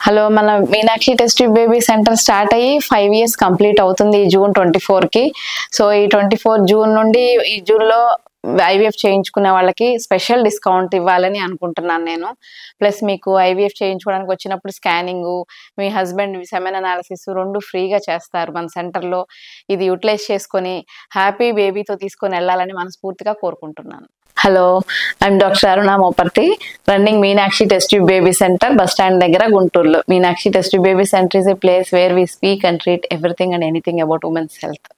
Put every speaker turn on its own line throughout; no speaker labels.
hello మన Meenakshi test baby centre start అయ్యి five years complete అవుతుంది ఈ జూన్ ట్వంటీ కి సో ఈ ట్వంటీ ఫోర్ జూన్ నుండి ఈ జూన్లో ఐవీఎఫ్ చేయించుకునే వాళ్ళకి స్పెషల్ డిస్కౌంట్ ఇవ్వాలని అనుకుంటున్నాను నేను ప్లస్ మీకు ఐవీఎఫ్ చేయించుకోవడానికి వచ్చినప్పుడు స్కానింగ్ మీ హస్బెండ్ సెమెన్ అనాలిసిస్ రెండు ఫ్రీగా చేస్తారు మన సెంటర్లో ఇది యూటిలైజ్ చేసుకొని హ్యాపీ బేబీతో తీసుకొని వెళ్ళాలని మనస్ఫూర్తిగా కోరుకుంటున్నాను hello I'm doctor Aruna Moparthi running Meenakshi test baby centre bus stand దగ్గర గుంటూరులో Meenakshi test baby centre is a place where we speak and treat everything and anything about women's health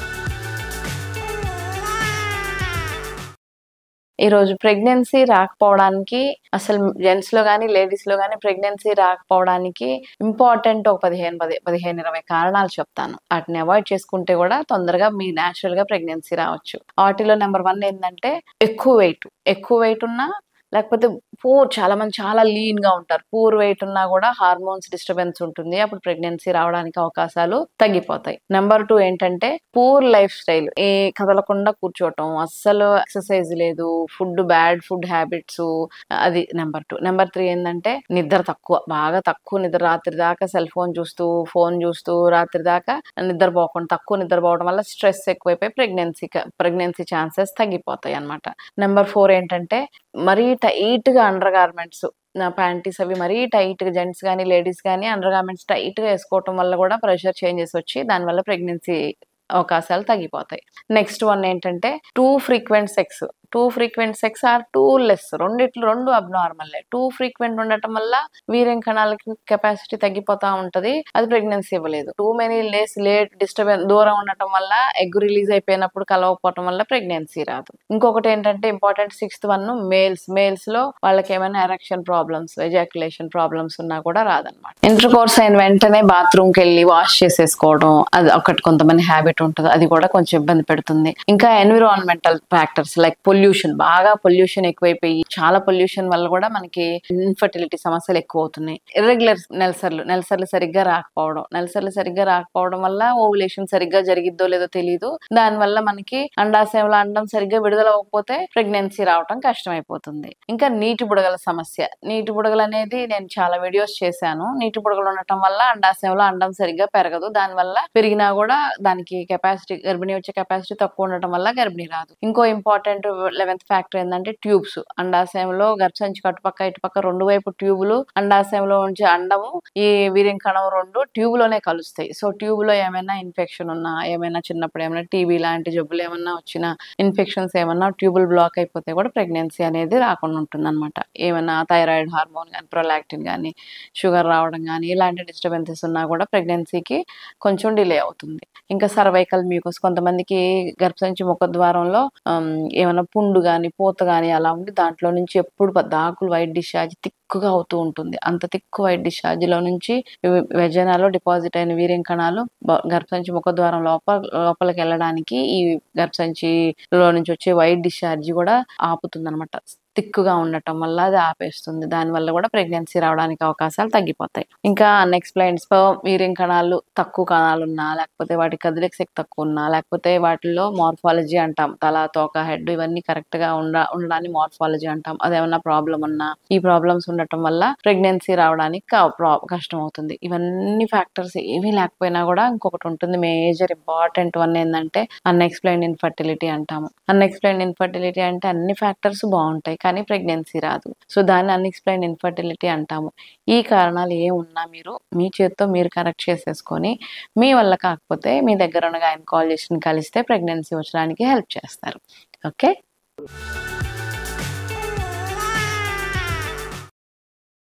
ఈ రోజు ప్రెగ్నెన్సీ రాకపోవడానికి అసలు జెంట్స్ లో కానీ లేడీస్ లో కానీ ప్రెగ్నెన్సీ రాకపోవడానికి ఇంపార్టెంట్ ఒక పదిహేను పది పదిహేను ఇరవై కారణాలు చెప్తాను వాటిని అవాయిడ్ చేసుకుంటే కూడా తొందరగా మీ న్యాచురల్ గా ప్రెగ్నెన్సీ రావచ్చు వాటిలో నెంబర్ వన్ ఏంటంటే ఎక్కువ వెయిట్ ఎక్కువ వెయిట్ ఉన్నా లేకపోతే పూర్ చాలా మంది చాలా లీన్ గా ఉంటారు పూర్ వెయిట్ ఉన్నా కూడా హార్మోన్స్ డిస్టర్బెన్స్ ఉంటుంది అప్పుడు ప్రెగ్నెన్సీ రావడానికి అవకాశాలు తగ్గిపోతాయి నెంబర్ టూ ఏంటంటే పూర్ లైఫ్ స్టైల్ ఏ కదలకుండా కూర్చోవటం అస్సలు ఎక్సర్సైజ్ లేదు ఫుడ్ బ్యాడ్ ఫుడ్ హ్యాబిట్స్ అది నెంబర్ టూ నెంబర్ త్రీ ఏంటంటే నిద్ర తక్కువ బాగా తక్కువ నిద్ర రాత్రి దాకా సెల్ ఫోన్ చూస్తూ ఫోన్ చూస్తూ రాత్రి దాకా నిద్రపోకుండా తక్కువ నిద్రపోవడం వల్ల స్ట్రెస్ ఎక్కువైపోయి ప్రెగ్నెన్సీ ప్రెగ్నెన్సీ ఛాన్సెస్ తగ్గిపోతాయి అనమాట నెంబర్ ఫోర్ ఏంటంటే మరీ టైట్ గా అండర్ గార్మెంట్స్ ప్యాంటీస్ అవి మరీ టైట్ గా జెంట్స్ కానీ లేడీస్ కానీ అండర్ గార్మెంట్స్ టైట్ గా వేసుకోవటం వల్ల కూడా ప్రెషర్ చేంజెస్ వచ్చి దానివల్ల ప్రెగ్నెన్సీ అవకాశాలు తగ్గిపోతాయి నెక్స్ట్ వన్ ఏంటంటే too frequent sex too frequent sex or too less రెండిట్లు రెండు అబ్నార్మల్ టూ ఫ్రీక్వెంట్ ఉండటం వల్ల వీర్యం కణాలకి కెపాసిటీ తగ్గిపోతా ఉంటది అది ప్రెగ్నెన్సీ ఇవ్వలేదు టూ మెనీ లేస్ లేట్ డిస్టర్బెన్స్ దూరం ఉండటం వల్ల ఎగ్ రిలీజ్ అయిపోయినప్పుడు కలవకపోవటం వల్ల ప్రెగ్నెన్సీ రాదు ఇంకొకటి ఏంటంటే important sixth one males males లో వాళ్ళకి ఏమైనా ఎరక్షన్ ప్రాబ్లమ్స్ ఎజాక్యులేషన్ ప్రాబ్లమ్స్ ఉన్నా కూడా రాదనమాట ఇంటర్ కోర్స్ అయిన వెంటనే బాత్రూమ్ కి వెళ్ళి వాష్ చేసేసుకోవడం అది ఒకటి కొంతమంది హ్యాబిట్ ఉంటుంది అది కూడా కొంచెం ఇబ్బంది పెడుతుంది ఇంకా ఎన్విరాన్మెంటల్ ఫ్యాక్టర్స్ లైక్ పొల్యూషన్ బాగా పొల్యూషన్ ఎక్కువైపోయి చాలా పొల్యూషన్ వల్ల కూడా మనకి ఇన్ఫర్టిలిటీ సమస్యలు ఎక్కువ అవుతున్నాయి ఇర్రెగ్యులర్ నెలసర్లు నెలసర్లు సరిగ్గా రాకపోవడం నెలసర్లు సరిగ్గా రాకపోవడం వల్ల ఓవులేషన్ సరిగ్గా జరిగిద్దో లేదో తెలియదు దాని వల్ల మనకి అండాశయంలో అండం సరిగ్గా విడుదల అవ్వకపోతే ప్రెగ్నెన్సీ రావడం కష్టమైపోతుంది ఇంకా నీటి బుడగల సమస్య నీటి బుడగలు అనేది నేను చాలా వీడియోస్ చేశాను నీటి బుడగలు ఉండటం వల్ల అండాశయంలో అండం సరిగ్గా పెరగదు దాని వల్ల పెరిగినా కూడా దానికి కెపాసిటీ గర్భిణీ వచ్చే కెపాసిటీ తక్కువ ఉండటం వల్ల గర్భిణీ రాదు ఇంకో ఇంపార్టెంట్ లెవెన్త్ ఫ్యాక్టర్ ఏంటంటే ట్యూబ్స్ అండాశయంలో గర్భసంచి కట్టుపక్క ఇటుపక్క రెండు వైపు ట్యూబులు అండాశయంలో ఉంచే అండము ఈ వీర్యం కణం రెండు ట్యూబ్ లోనే కలుస్తాయి సో ట్యూబ్ లో ఏమైనా ఇన్ఫెక్షన్ ఉన్నా ఏమైనా చిన్నప్పుడు ఏమైనా టీబీ లాంటి జబ్బులు ఏమన్నా వచ్చినా ఇన్ఫెక్షన్స్ ఏమన్నా ట్యూబుల్ బ్లాక్ అయిపోతే కూడా ప్రెగ్నెన్సీ అనేది రాకుండా ఉంటుంది అనమాట ఏమైనా థైరాయిడ్ హార్మోన్ కానీ ప్రొలాక్టిన్ కానీ షుగర్ రావడం కానీ ఇలాంటి డిస్టర్బెన్సెస్ ఉన్నా కూడా ప్రెగ్నెన్సీకి కొంచెం డిలే అవుతుంది ఇంకా సర్వైకల్ మ్యూకస్ కొంతమందికి గర్భసంచి ముఖద్వారంలో ఆమ్, ఏమైనా పుండు కానీ పూత కానీ అలా ఉండి దాంట్లో నుంచి ఎప్పుడు దాకులు వైట్ డిశ్చార్జ్ తిక్కుగా అవుతూ ఉంటుంది అంత తిక్కు వైట్ డిశ్చార్జ్ లో నుంచి వెజనాలో డిపాజిట్ అయిన వీర్యం కణాలు బ- గర్భసంచి ముఖద్వారం లోపల లోపలికి వెళ్ళడానికి ఈ గర్భసంచిలో నుంచి వచ్చే వైట్ డిశ్చార్జ్ కూడా ఆపుతుంది అనమాట తిక్కుగా ఉండటం వల్ల అది ఆపేస్తుంది దాని వల్ల కూడా ప్రెగ్నెన్సీ రావడానికి అవకాశాలు తగ్గిపోతాయి ఇంకా అన్ఎక్స్ప్లెయిన్ స్పర్మ్ వీర్యం కణాలు తక్కువ కణాలు ఉన్నా లేకపోతే వాటి కదలిక శక్తి తక్కువ ఉన్నా లేకపోతే వాటిలో మార్ఫాలజీ అంటాం తల తోక హెడ్ ఇవన్నీ కరెక్ట్ గా ఉండ ఉండడాన్ని మార్ఫాలజీ అంటాం అదేమన్నా ప్రాబ్లం ఉన్నా ఈ ప్రాబ్లమ్స్ ఉండటం వల్ల ప్రెగ్నెన్సీ రావడానికి క- ప్రా- కష్టం అవుతుంది ఇవన్నీ ఫ్యాక్టర్స్ ఏమీ లేకపోయినా కూడా ఇంకొకటి ఉంటుంది మేజర్ ఇంపార్టెంట్ వన్ ఏంటంటే అన్ఎక్స్ప్లెయిన్ ఇన్ఫర్టిలిటీ అంటాము అన్ఎక్స్ప్లెయిన్ ఇన్ఫర్టిలిటీ అంటే అన్ని ఫ్యాక్టర్స్ బాగుంటాయి కానీ ప్రెగ్నెన్సీ రాదు సో దాన్ని అన్ఎక్స్ప్లెయిన్ ఇన్ఫర్టిలిటీ అంటాము ఈ కారణాలు ఏ ఉన్నా మీరు మీ చేత్తో మీరు కరెక్ట్ చేసేసుకొని మీ వల్ల కాకపోతే మీ దగ్గర ఉన్న ఆయన కాల్ చేసి కలిస్తే ప్రెగ్నెన్సీ వచ్చడానికి హెల్ప్ చేస్తారు ఓకే